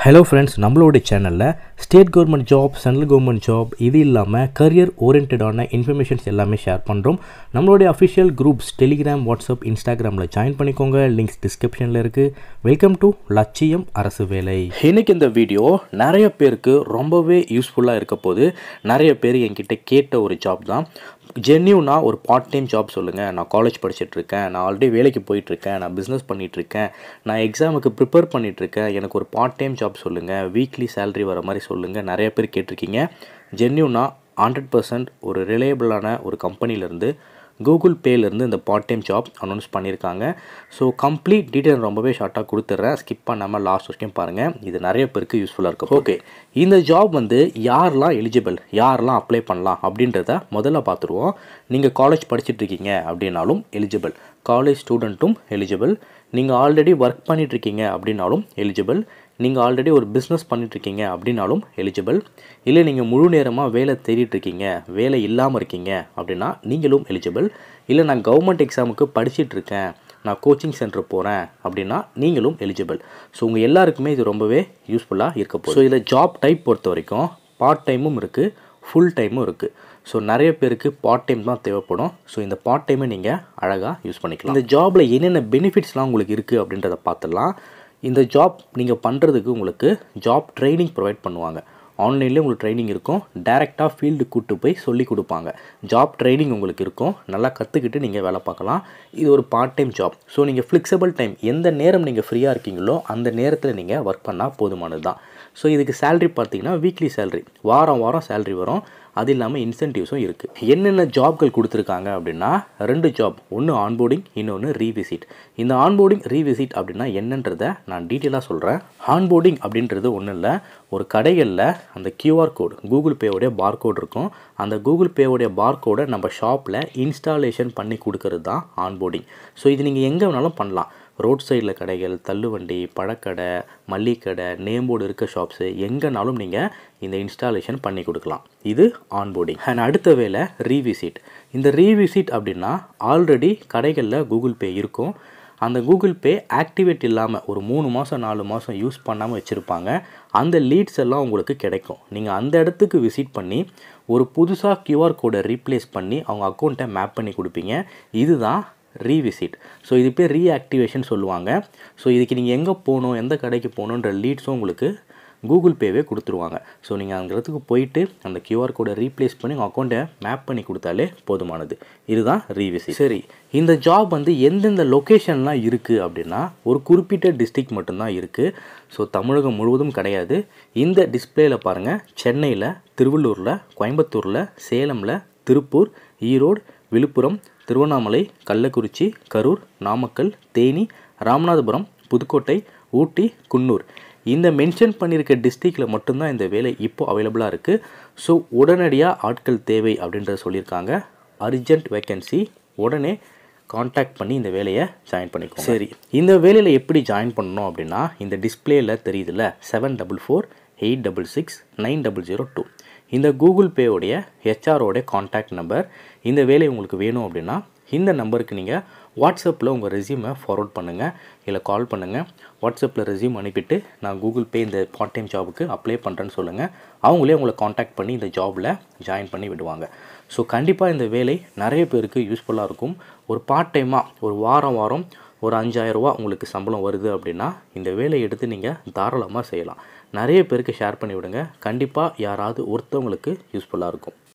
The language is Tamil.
ஹலோ ஃப்ரெண்ட்ஸ் நம்மளோட சேனலில் state government job central government job இது இல்லாமல் கரியர் ஓரியன்டான இன்ஃபர்மேஷன்ஸ் எல்லாமே ஷேர் பண்ணுறோம் நம்மளுடைய அஃபிஷியல் குரூப்ஸ் டெலிகிராம் வாட்ஸ்அப் இன்ஸ்டாகிராமில் ஜாயின் பண்ணிக்கோங்க லிங்க்ஸ் டிஸ்கிரிப்ஷனில் இருக்குது வெல்கம் டு லட்சியம் அரசு வேலை இன்னைக்கு இந்த வீடியோ நிறைய பேருக்கு ரொம்பவே யூஸ்ஃபுல்லாக இருக்க போது நிறைய பேர் என்கிட்ட கேட்ட ஒரு ஜாப் தான் ஜென்யூனா ஒரு பார்ட் டைம் ஜாப் சொல்லுங்கள் நான் காலேஜ் படிச்சுட்டு இருக்கேன் நான் ஆல்ரெடி வேலைக்கு போயிட்டுருக்கேன் நான் பிஸ்னஸ் பண்ணிகிட்ருக்கேன் நான் எக்ஸாமுக்கு ப்ரிப்பேர் பண்ணிகிட்ருக்கேன் எனக்கு ஒரு பார்ட் டைம் ஜாப் சொல்லுங்கள் வீக்லி சேலரி வர மாதிரி சொல்லுங்கள் நிறைய பேர் கேட்டிருக்கீங்க ஜென்யூனா ஹண்ட்ரட் பர்சன்ட் ஒரு ரிலையபிளான ஒரு கம்பெனிலேருந்து கூகுள் பேலேருந்து இந்த பார்ட் டைம் ஜாப் அனௌன்ஸ் பண்ணியிருக்காங்க ஸோ கம்ப்ளீட் டீட்டெயில் ரொம்பவே ஷார்ட்டாக கொடுத்துட்றேன் ஸ்கிப் பண்ணாமல் லாஸ்ட் வரைக்கும் பாருங்கள் இது நிறைய பேருக்கு யூஸ்ஃபுல்லாக இருக்கும் ஓகே இந்த ஜாப் வந்து யாரெல்லாம் எலிஜிபிள் யாரெல்லாம் அப்ளை பண்ணலாம் அப்படின்றத முதல்ல பார்த்துருவோம் நீங்கள் காலேஜ் படிச்சுட்டு இருக்கீங்க அப்படின்னாலும் எலிஜிபிள் காலேஜ் ஸ்டூடெண்ட்டும் எலிஜிபிள் நீங்கள் ஆல்ரெடி ஒர்க் பண்ணிகிட்ருக்கீங்க அப்படின்னாலும் எலிஜிபிள் நீங்கள் ஆல்ரெடி ஒரு பிஸ்னஸ் பண்ணிகிட்ருக்கீங்க அப்படின்னாலும் எலிஜிபிள் இல்லை நீங்கள் முழு நேரமாக வேலை தேடிட்டுருக்கீங்க வேலை இல்லாமல் இருக்கீங்க அப்படின்னா நீங்களும் எலிஜிபிள் இல்லை நான் கவர்மெண்ட் எக்ஸாமுக்கு படிச்சுட்டு இருக்கேன் நான் கோச்சிங் சென்டர் போகிறேன் அப்படின்னா நீங்களும் எலிஜிபிள் ஸோ உங்கள் எல்லாருக்குமே இது ரொம்பவே யூஸ்ஃபுல்லாக இருக்க போகுது ஸோ இதில் ஜாப் டைப் பொறுத்த வரைக்கும் பார்ட் டைமும் இருக்குது ஃபுல் டைமும் இருக்குது ஸோ நிறைய பேருக்கு பார்ட் டைம் தான் தேவைப்படும் ஸோ இந்த பார்ட் டைமை நீங்கள் அழகாக யூஸ் பண்ணிக்கலாம் இந்த ஜாபில் என்னென்ன பெனிஃபிட்ஸ்லாம் உங்களுக்கு இருக்குது அப்படின்றத பார்த்துடலாம் இந்த ஜாப் நீங்கள் பண்ணுறதுக்கு உங்களுக்கு ஜாப் ட்ரைனிங் ப்ரொவைட் பண்ணுவாங்க ஆன்லைன்லேயே உங்களுக்கு ட்ரைனிங் இருக்கும் டேரெக்டாக ஃபீல்டு கூட்டு போய் சொல்லி கொடுப்பாங்க ஜாப் ட்ரைனிங் உங்களுக்கு இருக்கும் நல்லா கற்றுக்கிட்டு நீங்கள் வேலை பார்க்கலாம் இது ஒரு பார்ட் டைம் ஜாப் ஸோ நீங்கள் ஃப்ளெக்சிபிள் டைம் எந்த நேரம் நீங்கள் ஃப்ரீயாக இருக்கீங்களோ அந்த நேரத்தில் நீங்கள் ஒர்க் பண்ணால் போதுமானது தான் ஸோ இதுக்கு சேலரி பார்த்தீங்கன்னா வீக்லி சேலரி வாரம் வாரம் சேலரி வரும் அது இல்லாமல் இன்சென்டிவ்ஸும் இருக்குது என்னென்ன ஜாப்கள் கொடுத்துருக்காங்க அப்படின்னா ரெண்டு ஜாப் ஒன்று ஆன்போர்டிங் இன்னொன்று ரீவிசிட் இந்த ஆன்போர்டிங் ரீவிசிட் அப்படின்னா என்னன்றதை நான் டீட்டெயிலாக சொல்கிறேன் ஆன்போர்டிங் அப்படின்றது ஒன்றும் இல்லை ஒரு கடைகளில் அந்த கியூஆர் கோடு கூகுள் பேவோடைய பார் கோட் இருக்கும் அந்த கூகுள் பேவோடைய பார் கோடை நம்ம ஷாப்பில் இன்ஸ்டாலேஷன் பண்ணி கொடுக்கறது தான் ஆன்போர்டிங் ஸோ இது நீங்கள் எங்கே வேணாலும் பண்ணலாம் ரோட் சைடில் கடைகள் தள்ளுவண்டி பழக்கடை மல்லிகடை நேம் போர்டு இருக்க ஷாப்ஸு எங்கேனாலும் நீங்கள் இந்த இன்ஸ்டாலேஷன் பண்ணி கொடுக்கலாம் இது ஆன்போர்டிங் அண்ட் அடுத்த வேலை ரீவிசிட் இந்த ரீவிசிட் அப்படின்னா ஆல்ரெடி கடைகளில் கூகுள் பே இருக்கும் அந்த கூகுள் பே ஆக்டிவேட் இல்லாமல் ஒரு மூணு மாதம் நாலு மாதம் யூஸ் பண்ணாமல் வச்சுருப்பாங்க அந்த லீட்ஸ் எல்லாம் உங்களுக்கு கிடைக்கும் நீங்கள் அந்த இடத்துக்கு விசிட் பண்ணி ஒரு புதுசாக கியூஆர் கோடை ரீப்ளேஸ் பண்ணி அவங்க அக்கௌண்ட்டை மேப் பண்ணி கொடுப்பீங்க இதுதான் ரீவிசிட் ஸோ இது பேர் ரீஆக்டிவேஷன் சொல்லுவாங்க ஸோ இதுக்கு நீங்கள் எங்கே போகணும் எந்த கடைக்கு போகணுன்ற லீட்ஸும் உங்களுக்கு கூகுள் பேவே கொடுத்துருவாங்க ஸோ நீங்கள் அந்த இடத்துக்கு போயிட்டு அந்த கியூஆர் கோடை ரீப்ளேஸ் பண்ணி உங்கள் அக்கௌண்ட்டை மேப் பண்ணி கொடுத்தாலே போதுமானது இதுதான் ரீவிசிட் சரி இந்த ஜாப் வந்து எந்தெந்த லொக்கேஷன்லாம் இருக்குது அப்படின்னா ஒரு குறிப்பிட்ட டிஸ்ட்ரிக் மட்டும்தான் இருக்குது ஸோ தமிழகம் முழுவதும் கிடையாது இந்த டிஸ்பிளேயில் பாருங்கள் சென்னையில் திருவள்ளூரில் கோயம்புத்தூரில் சேலமில் திருப்பூர் ஈரோடு விழுப்புரம் திருவண்ணாமலை கள்ளக்குறிச்சி கரூர் நாமக்கல் தேனி ராமநாதபுரம் புதுக்கோட்டை ஊட்டி குன்னூர் இந்த மென்ஷன் பண்ணியிருக்க டிஸ்ட்ரிக்டில் மட்டும்தான் இந்த வேலை இப்போது அவைலபிளாக இருக்குது ஸோ உடனடியாக ஆட்கள் தேவை அப்படின்றத சொல்லியிருக்காங்க அர்ஜென்ட் வேக்கன்சி உடனே காண்டாக்ட் பண்ணி இந்த வேலையை ஜாயின் பண்ணிக்கோங்க சரி இந்த வேலையில் எப்படி ஜாயின் பண்ணணும் அப்படின்னா இந்த டிஸ்பிளேயில் தெரியுதுல்ல seven double four eight double six nine double zero two இந்த கூகுள் பேவோடைய ஹெச்ஆரோடைய காண்டாக்ட் நம்பர் இந்த வேலை உங்களுக்கு வேணும் அப்படின்னா இந்த நம்பருக்கு நீங்கள் வாட்ஸ்அப்பில் உங்கள் ரெசியூமை ஃபார்வர்ட் பண்ணுங்கள் இல்லை கால் பண்ணுங்கள் வாட்ஸ்அப்பில் ரெசியூம் அனுப்பிட்டு நான் கூகுள் பே இந்த பார்ட் டைம் ஜாபுக்கு அப்ளை பண்ணுறேன்னு சொல்லுங்கள் அவங்களே உங்களை காண்டாக்ட் பண்ணி இந்த ஜாபில் ஜாயின் பண்ணி விடுவாங்க ஸோ கண்டிப்பாக இந்த வேலை நிறைய பேருக்கு யூஸ்ஃபுல்லாக இருக்கும் ஒரு பார்ட் டைமாக ஒரு வாரம் வாரம் ஒரு அஞ்சாயிரரூவா உங்களுக்கு சம்பளம் வருது அப்படின்னா இந்த வேலையை எடுத்து நீங்கள் தாராளமாக செய்யலாம் நிறைய பேருக்கு ஷேர் பண்ணி விடுங்க கண்டிப்பாக யாராவது ஒருத்தவங்களுக்கு யூஸ்ஃபுல்லாக இருக்கும்